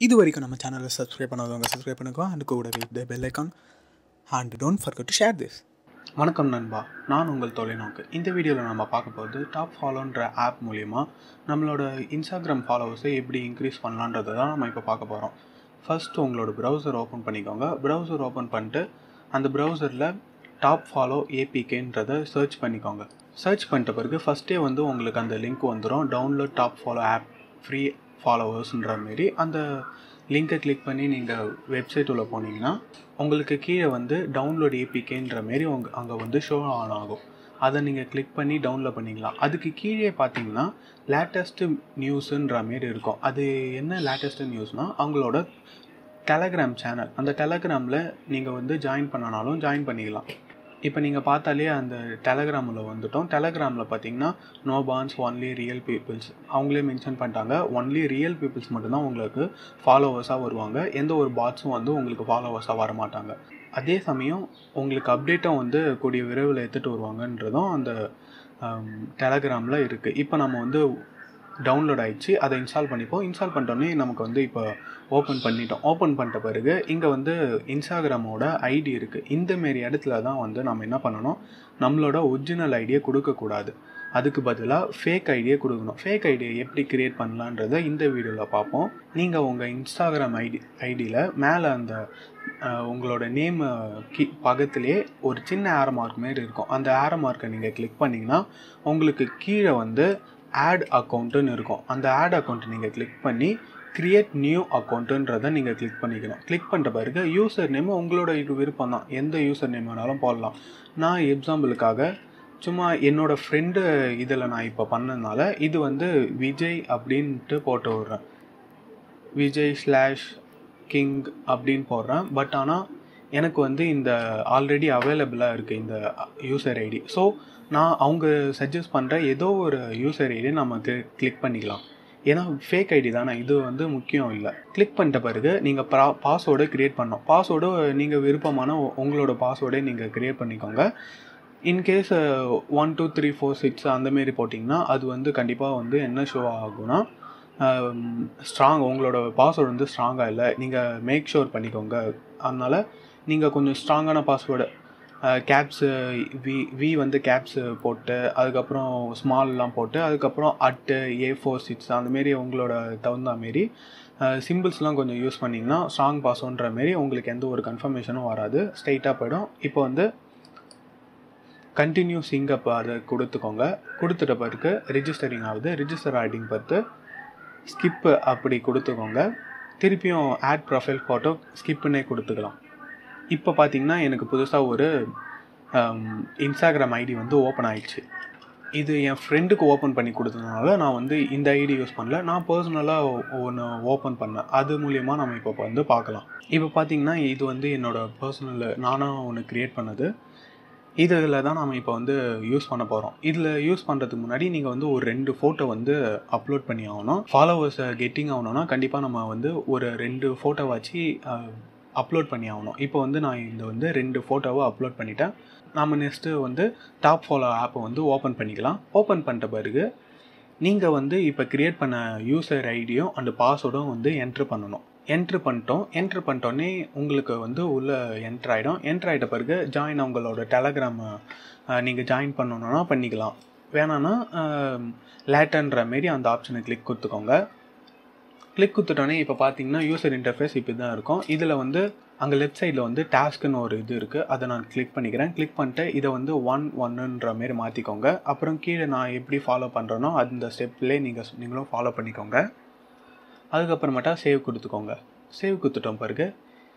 இது வரைக்கும் நம்ம சேனலை சப்ஸ்கிரைப் பண்ணாதவங்க சப்ஸ்கிரைப் பண்ணிக்கோ அண்ட் கூடவே இந்த bell icon and don't forget to share this வணக்கம் நண்பா நான் உங்கள் தொலைநோக்கு இந்த வீடியோவில் நம்ம பார்க்க போகிறது டாப் ஃபாலோன்ற ஆப் மூலிமா நம்மளோட இன்ஸ்டாகிராம் ஃபாலோவர்ஸை எப்படி இன்க்ரீஸ் பண்ணலான்றதை தான் நம்ம இப்போ பார்க்க போகிறோம் ஃபர்ஸ்ட் உங்களோட ப்ரௌசர் ஓப்பன் பண்ணிக்கோங்க ப்ரௌசர் ஓப்பன் பண்ணிட்டு அந்த ப்ரௌசரில் டாப் ஃபாலோ ஏபிகேன்றதை சர்ச் பண்ணிக்கோங்க சர்ச் பண்ணிட்ட பிறகு ஃபஸ்ட்டே வந்து உங்களுக்கு அந்த லிங்க் வந்துடும் download top follow app free ஃபாலோவர்ஸ்ன்ற மாரி அந்த லிங்கை கிளிக் பண்ணி நீங்கள் வெப்சைட் உள்ள போனீங்கன்னா உங்களுக்கு கீழே வந்து டவுன்லோட் ஏபிகேன்ற மாரி உங்க அங்கே வந்து ஷோ ஆன் ஆகும் அதை நீங்கள் கிளிக் பண்ணி டவுன்லோட் பண்ணிக்கலாம் அதுக்கு கீழே பார்த்தீங்கன்னா லேட்டஸ்ட்டு நியூஸுன்ற மாரி இருக்கும் அது என்ன லேட்டஸ்ட்டு நியூஸ்னால் அவங்களோட டெலகிராம் சேனல் அந்த டெலகிராமில் நீங்கள் வந்து ஜாயின் பண்ணனாலும் ஜாயின் பண்ணிக்கலாம் இப்போ நீங்கள் பார்த்தாலே அந்த டெலகிராமில் வந்துட்டோம் டெலகிராமில் பார்த்தீங்கன்னா no bans only real peoples அவங்களே மென்ஷன் பண்ணிட்டாங்க ஒன்லி ரியல் பீப்புள்ஸ் மட்டும்தான் உங்களுக்கு ஃபாலோவர்ஸாக வருவாங்க எந்த ஒரு பாட்ஸும் வந்து உங்களுக்கு ஃபாலோவர்ஸாக வர மாட்டாங்க அதே சமயம் உங்களுக்கு அப்டேட்டும் வந்து கூடிய விரைவில் எடுத்துகிட்டு வருவாங்கன்றதும் அந்த டெலகிராமில் இருக்குது இப்போ நம்ம வந்து டவுன்லோட் ஆயிடுச்சு அதை இன்ஸ்டால் பண்ணிப்போம் இன்ஸ்டால் பண்ணிட்டோன்னே நமக்கு வந்து இப்போ ஓப்பன் பண்ணிட்டோம் ஓப்பன் பண்ணிட்ட பிறகு இங்கே வந்து இன்ஸ்டாகிராமோட ஐடி இருக்குது இந்தமாரி இடத்துல தான் வந்து நம்ம என்ன பண்ணணும் நம்மளோட ஒரிஜினல் ஐடியை கொடுக்கக்கூடாது அதுக்கு பதிலாக ஃபேக் ஐடியை கொடுக்கணும் ஃபேக் ஐடியை எப்படி க்ரியேட் பண்ணலான்றதை இந்த வீடியோவில் பார்ப்போம் நீங்கள் உங்கள் இன்ஸ்டாகிராம் ஐடி ஐடியில் மேலே அந்த உங்களோட நேம் கி பக்கத்துலேயே ஒரு சின்ன ஆரோ மார்க் மாரி இருக்கும் அந்த ஆரோ மார்க்கை நீங்கள் கிளிக் பண்ணிங்கன்னா உங்களுக்கு கீழே வந்து ஆட் அக்கௌண்ட்டுன்னு இருக்கும் அந்த ஆட் அக்கௌண்ட்டை நீங்கள் கிளிக் பண்ணி க்ரியேட் நியூ அக்கௌண்ட்டுன்றதை நீங்கள் கிளிக் பண்ணிக்கணும் கிளிக் பண்ணிட்ட பிறகு யூசர் நேம் உங்களோட இது விருப்பம் தான் எந்த யூசர் நேம் வேணாலும் போடலாம் நான் எக்ஸாம்பிளுக்காக சும்மா என்னோடய ஃப்ரெண்டு இதில் நான் இப்போ பண்ணதுனால இது வந்து விஜய் அப்படின்ட்டு போட்டு விட்றேன் விஜய் ஸ்லாஷ் கிங் அப்படின்னு போடுறேன் பட் ஆனால் எனக்கு வந்து இந்த ஆல்ரெடி அவைலபிளாக இருக்குது இந்த யூசர் ஐடி ஸோ நான் அவங்க சஜஸ்ட் பண்ணுற ஏதோ ஒரு யூசர் ஐடி நம்ம கிளிக் பண்ணிக்கலாம் ஏன்னா ஃபேக் ஐடி தானே இது வந்து முக்கியம் இல்லை கிளிக் பண்ணிட்ட பிறகு நீங்கள் ப்ரா பாஸ்வேர்டை க்ரியேட் பண்ணோம் பாஸ்வேர்டு நீங்கள் விருப்பமான உங்களோட பாஸ்வேர்டை நீங்கள் க்ரியேட் பண்ணிக்கோங்க in case one two three four six அந்தமாரி போட்டிங்கன்னா அது வந்து கண்டிப்பாக வந்து என்ன ஷோ ஆகும்னா ஸ்ட்ராங் உங்களோட பாஸ்வேர்டு வந்து ஸ்ட்ராங்காக இல்லை நீங்கள் மேக் ஷோர் பண்ணிக்கோங்க அதனால் நீங்கள் கொஞ்சம் ஸ்ட்ராங்கான பாஸ்வேர்டு கேப்ஸு வி வி வந்து கேப்ஸு போட்டு அதுக்கப்புறம் ஸ்மால்லாம் போட்டு அதுக்கப்புறம் அட்டு ஏ ஃபோர் சிக்ஸ் அந்தமாரி உங்களோட தகுந்த மாரி சிம்பிள்ஸ்லாம் கொஞ்சம் யூஸ் பண்ணிங்கன்னா ஸ்ட்ராங் பாஸ்வேர்ன்ற மாரி உங்களுக்கு எந்த ஒரு கன்ஃபர்மேஷனும் வராது ஸ்ட்ரைட்டாக போயிடும் இப்போ வந்து கண்டினியூ சிங்கப் அதை கொடுத்துக்கோங்க கொடுத்துட்ட பிறகு ரிஜிஸ்டரிங் ஆகுது ரிஜிஸ்டர் ஆகிட்டிங் பார்த்து ஸ்கிப்பு அப்படி கொடுத்துக்கோங்க திருப்பியும் ஆட் ப்ரொஃபைல் ஃபோட்டோ ஸ்கிப்புன்னே கொடுத்துக்கலாம் இப்போ பார்த்தீங்கன்னா எனக்கு புதுசாக ஒரு இன்ஸ்டாகிராம் ஐடி வந்து ஓப்பன் ஆயிடுச்சு இது என் ஃப்ரெண்டுக்கு ஓப்பன் பண்ணி கொடுத்ததுனால நான் வந்து இந்த ஐடி யூஸ் பண்ணல நான் பர்சனலாக ஒன்று ஓப்பன் பண்ணேன் அது மூலியமாக நம்ம இப்போ வந்து பார்க்கலாம் இப்போ பார்த்தீங்கன்னா இது வந்து என்னோடய பர்சனல் நானாக ஒன்று க்ரியேட் பண்ணது இதில் தான் நம்ம இப்போ வந்து யூஸ் பண்ண போகிறோம் இதில் யூஸ் பண்ணுறதுக்கு முன்னாடி நீங்கள் வந்து ஒரு ரெண்டு ஃபோட்டோ வந்து அப்லோட் பண்ணி ஆகணும் ஃபாலோவர்ஸை கெட்டிங் ஆகணும்னா கண்டிப்பாக நம்ம வந்து ஒரு ரெண்டு ஃபோட்டோ வச்சு அப்லோட் பண்ணி ஆகணும் இப்போ வந்து நான் இந்த வந்து ரெண்டு ஃபோட்டோவை அப்லோட் பண்ணிட்டேன் நம்ம நெக்ஸ்ட்டு வந்து டாப் ஃபாலோ ஆப்பை வந்து ஓப்பன் பண்ணிக்கலாம் ஓப்பன் பண்ணிட்ட பிறகு நீங்கள் வந்து இப்போ க்ரியேட் பண்ண யூசர் ஐடியும் அண்ட் பாஸ்வேர்டும் வந்து என்ட்ரு பண்ணணும் என்ட்ரு பண்ணிட்டோம் என்ட்ரு பண்ணிட்டோன்னே உங்களுக்கு வந்து உள்ளே என்ட்ரு ஆகிடும் என்ட்ரு ஆகிட்ட பிறகு ஜாயின் உங்களோட டெலகிராம் நீங்கள் ஜாயின் பண்ணணுன்னா பண்ணிக்கலாம் வேணான்னா லேட்டன்ற மாரி அந்த ஆப்ஷனை கிளிக் கொடுத்துக்கோங்க கிளிக் கொடுத்துட்டோன்னே இப்போ பார்த்தீங்கன்னா யூசர் இன்டர்ஃபேஸ் இப்படி தான் இருக்கும் இதில் வந்து அங்கே லெஃப்ட் சைடில் வந்து டாஸ்க்குன்னு ஒரு இது இருக்குது அதை நான் கிளிக் பண்ணிக்கிறேன் கிளிக் பண்ணிட்டு இதை வந்து ஒன் ஒன்னுன்ற மாரி மாற்றிக்கோங்க அப்புறம் கீழே நான் எப்படி ஃபாலோ பண்ணுறேனோ அந்த ஸ்டெப்லேயே நீங்கள் நீங்களும் ஃபாலோ பண்ணிக்கோங்க அதுக்கப்புறமேட்டா சேவ் கொடுத்துக்கோங்க சேவ் கொடுத்துட்டோம் பிறகு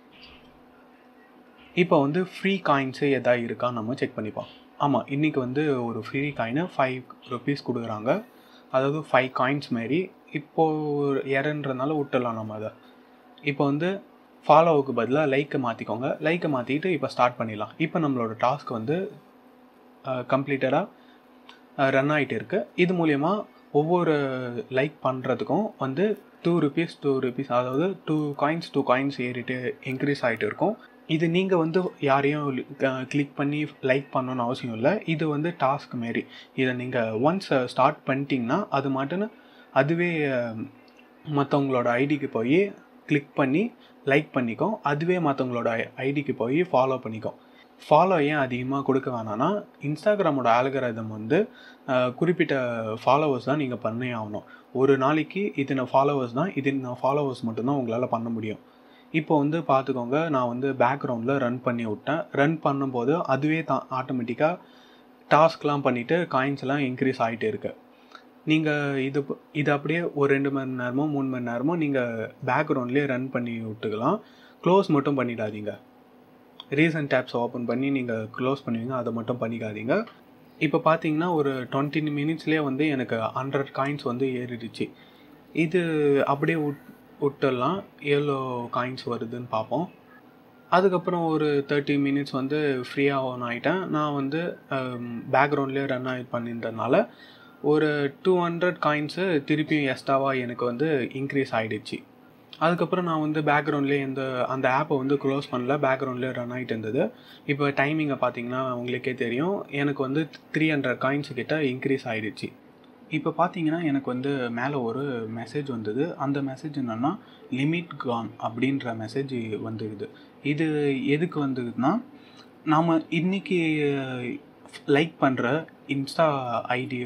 இப்போ வந்து ஃப்ரீ காயின்ஸு எதாவது இருக்கான்னு நம்ம செக் பண்ணிப்போம் ஆமாம் இன்றைக்கி வந்து ஒரு ஃப்ரீ காயினை ஃபைவ் ருபீஸ் கொடுக்குறாங்க அதாவது ஃபைவ் காயின்ஸ் மாரி இப்போது இரன்றனால விட்டுடலாம் நம்ம அதை இப்போ வந்து ஃபாலோவுக்கு பதிலாக லைக்கை மாற்றிக்கோங்க லைக்கை மாற்றிட்டு இப்போ ஸ்டார்ட் பண்ணிடலாம் இப்போ நம்மளோட டாஸ்க் வந்து கம்ப்ளீட்டடாக ரன் ஆகிட்டு இருக்குது இது மூலயமா ஒவ்வொரு லைக் பண்ணுறதுக்கும் வந்து டூ ருபீஸ் டூ ருபீஸ் அதாவது டூ காயின்ஸ் டூ காயின்ஸ் ஏறிட்டு இன்க்ரீஸ் ஆகிட்டு இருக்கும் இது நீங்கள் வந்து யாரையும் கிளிக் பண்ணி லைக் பண்ணணும்னு அவசியம் இல்லை இது வந்து டாஸ்க் மாரி இதை நீங்கள் ஒன்ஸ் ஸ்டார்ட் பண்ணிட்டீங்கன்னா அது மட்டுன்னு அதுவே மற்றவங்களோட ஐடிக்கு போய் கிளிக் பண்ணி லைக் பண்ணிக்கோ அதுவே மற்றவங்களோட ஐடிக்கு போய் ஃபாலோ பண்ணிக்கோ ஃபாலோ ஏன் அதிகமாக கொடுக்க வேணாம்னா இன்ஸ்டாகிராமோட ஆல்கரிதம் வந்து அஹ், குறிப்பிட்ட ஃபாலோவர்ஸ் தான் நீங்கள் பண்ணே ஆகணும் ஒரு நாளைக்கு இத்தனை ஃபாலோவர்ஸ் தான் இத்தனை ஃபாலோவர்ஸ் மட்டும்தான் உங்களால் பண்ண முடியும் இப்போ வந்து பார்த்துக்கோங்க நான் வந்து பேக்ரவுண்டில் ரன் பண்ணி விட்டேன் ரன் பண்ணும்போது அதுவே தான் ஆட்டோமேட்டிக்காக டாஸ்க்லாம் பண்ணிவிட்டு காயின்ஸ் எல்லாம் இன்க்ரீஸ் ஆகிட்டே இருக்கு நீங்கள் இது ப- இது அப்படியே ஒரு ரெண்டு மணி நேரமோ மூணு மணி நேரமோ நீங்கள் பேக்ரவுண்ட்லேயே ரன் பண்ணி விட்டுக்கலாம் க்ளோஸ் மட்டும் பண்ணிடாதீங்க ரீசன்ட் டேப்ஸ் ஓப்பன் பண்ணி நீங்கள் க்ளோஸ் பண்ணுவீங்க அதை மட்டும் பண்ணிக்காதீங்க இப்போ பார்த்தீங்கன்னா ஒரு டுவெண்ட்டி மினிட்ஸ்லேயே வந்து எனக்கு ஹண்ட்ரட் காயின்ஸ் வந்து ஏறிடுச்சு இது அப்படியே விட் விட்டுடலாம் எவ்வளோ காயின்ஸ் வருதுன்னு பார்ப்போம் அதுக்கப்புறம் ஒரு தேர்ட்டி மினிட்ஸ் வந்து ஃப்ரீயாக ஆன் ஆகிட்டேன் நான் வந்து பேக்ரவுண்ட்லேயே ரன் ஆகி பண்ணியிருந்ததுனால ஒரு டூ ஹண்ட்ரட் காயின்ஸு திருப்பியும் எக்ஸ்ட்ராவாக எனக்கு வந்து இன்க்ரீஸ் ஆகிடுச்சு அதுக்கப்புறம் நான் வந்து பேக்ரவுண்ட்லேயே இந்த அந்த ஆப்பை வந்து க்ளோஸ் பண்ணல பேக்ரவுண்ட்லேயே ரன் ஆகிட்டு இருந்தது இப்போ டைமிங்கை பார்த்தீங்கன்னா உங்களுக்கே தெரியும் எனக்கு வந்து த்ரீ ஹண்ட்ரட் காயின்ஸ் கிட்ட இன்க்ரீஸ் ஆகிடுச்சு இப்போ பார்த்தீங்கன்னா எனக்கு வந்து மேலே ஒரு மெசேஜ் வந்தது அந்த மெசேஜ் என்னென்னா லிமிட் கான் அப்படின்ற மெசேஜ் வந்துடுது இது எதுக்கு வந்ததுன்னா நாம் இன்னைக்கு லைக் பண்ணுற இன்ஸ்டா ஐடி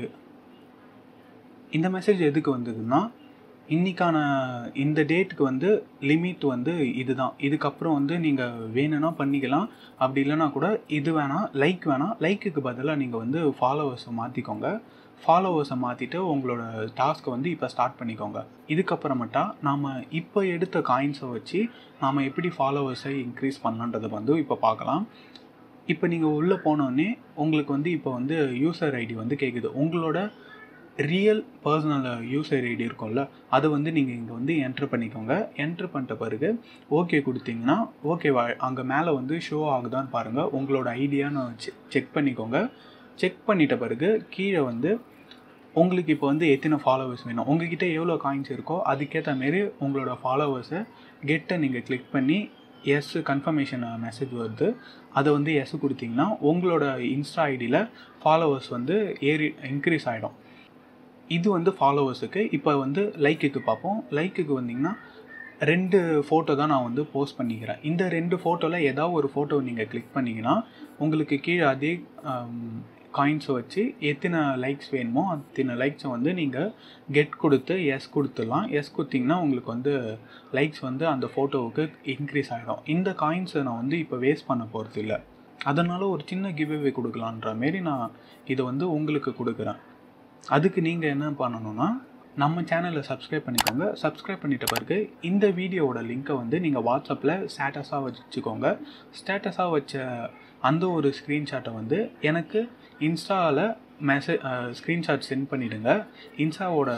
இந்த மெசேஜ் எதுக்கு வந்ததுன்னா இன்னைக்கான இந்த டேட்டுக்கு வந்து லிமிட் வந்து இதுதான் இதுக்கப்புறம் வந்து நீங்கள் வேணும்னா பண்ணிக்கலாம் அப்படி இல்லைன்னா கூட இது வேணாம் லைக் வேணாம் லைக்குக்கு பதிலாக நீங்கள் வந்து ஃபாலோவர்ஸை மாற்றிக்கோங்க ஃபாலோவர்ஸை மாற்றிட்டு உங்களோட டாஸ்க்கை வந்து இப்போ ஸ்டார்ட் பண்ணிக்கோங்க இதுக்கப்புறமேட்டா நாம் இப்போ எடுத்த காயின்ஸை வச்சு நாம் எப்படி ஃபாலோவர்ஸை இன்க்ரீஸ் பண்ணலான்றதை வந்து இப்போ பார்க்கலாம் இப்போ நீங்கள் உள்ளே போனோடனே உங்களுக்கு வந்து இப்போ வந்து யூசர் ஐடி வந்து கேட்குது உங்களோட ரியல் பர்சனல் யூசர் ஐடி இருக்கும்ல அதை வந்து நீங்கள் இங்கே வந்து என்ட்ரு பண்ணிக்கோங்க என்ட்ரு பண்ணிட்ட பிறகு ஓகே கொடுத்தீங்கன்னா ஓகேவா அங்கே மேலே வந்து ஷோ ஆகுதான்னு பாருங்கள் உங்களோட ஐடியான்னு செக் பண்ணிக்கோங்க செக் பண்ணிட்ட பிறகு கீழே வந்து உங்களுக்கு இப்போ வந்து எத்தனை ஃபாலோவர்ஸ் வேணும் உங்ககிட்ட எவ்வளோ காயின்ஸ் இருக்கோ அதுக்கேற்ற மாரி உங்களோட ஃபாலோவர்ஸை கெட்டை நீங்கள் கிளிக் பண்ணி எஸ் கன்ஃபர்மேஷன் மெசேஜ் வருது அதை வந்து எஸ் கொடுத்தீங்கன்னா உங்களோட இன்ஸ்டா ஐடியில் ஃபாலோவர்ஸ் வந்து ஏறி இன்க்ரீஸ் ஆகிடும் இது வந்து ஃபாலோவர்ஸுக்கு இப்போ வந்து லைக்குக்கு பார்ப்போம் லைக்குக்கு வந்தீங்கன்னா ரெண்டு ஃபோட்டோ தான் நான் வந்து போஸ்ட் பண்ணிக்கிறேன் இந்த ரெண்டு ஃபோட்டோவில் ஏதாவது ஒரு ஃபோட்டோ நீங்கள் கிளிக் பண்ணிங்கன்னா உங்களுக்கு கீழே அதே காயின்ஸை வச்சு எத்தனை லைக்ஸ் வேணுமோ அத்தனை லைக்ஸை வந்து நீங்கள் கெட் கொடுத்து எஸ் கொடுத்துடலாம் எஸ் கொடுத்தீங்கன்னா உங்களுக்கு வந்து லைக்ஸ் வந்து அந்த ஃபோட்டோவுக்கு இன்க்ரீஸ் ஆகிடும் இந்த காயின்ஸை நான் வந்து இப்போ வேஸ்ட் பண்ண போகிறது இல்லை அதனால் ஒரு சின்ன கிவ்அவே கொடுக்கலான்ற மாரி நான் இதை வந்து உங்களுக்கு கொடுக்குறேன் அதுக்கு நீங்கள் என்ன பண்ணணும்னா நம்ம சேனலை சப்ஸ்கிரைப் பண்ணிக்கோங்க சப்ஸ்கிரைப் பண்ணிட்ட பிறகு இந்த வீடியோவோட லிங்க்கை வந்து நீங்கள் வாட்ஸ்அப்பில் ஸ்டேட்டஸாக வச்சுக்கோங்க ஸ்டேட்டஸாக வச்ச அந்த ஒரு ஸ்க்ரீன்ஷாட்டை வந்து எனக்கு இன்ஸ்டாவில் மெசேஜ் ஸ்க்ரீன்ஷாட் சென்ட் பண்ணிவிடுங்க இன்ஸ்டாவோட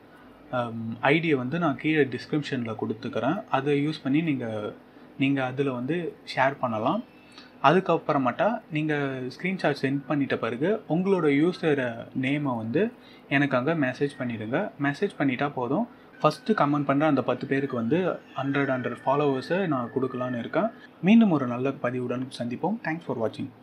ஐடியை வந்து நான் கீழே டிஸ்கிரிப்ஷனில் கொடுத்துக்கிறேன் அதை யூஸ் பண்ணி நீங்கள் நீங்கள் அதில் வந்து ஷேர் பண்ணலாம் அதுக்கப்புறமாட்டா நீங்கள் ஸ்க்ரீன்ஷாட் சென்ட் பண்ணிட்ட பிறகு உங்களோட யூசர் நேமை வந்து எனக்கு அங்கே மெசேஜ் பண்ணிவிடுங்க மெசேஜ் பண்ணிட்டா போதும் ஃபஸ்ட்டு கமெண்ட் பண்ணுற அந்த பத்து பேருக்கு வந்து ஹண்ட்ரட் ஹண்ட்ரட் ஃபாலோவர்ஸை நான் கொடுக்கலான்னு இருக்கேன் மீண்டும் ஒரு நல்ல பதிவுடன் சந்திப்போம் தேங்க்ஸ் ஃபார் வாட்சிங்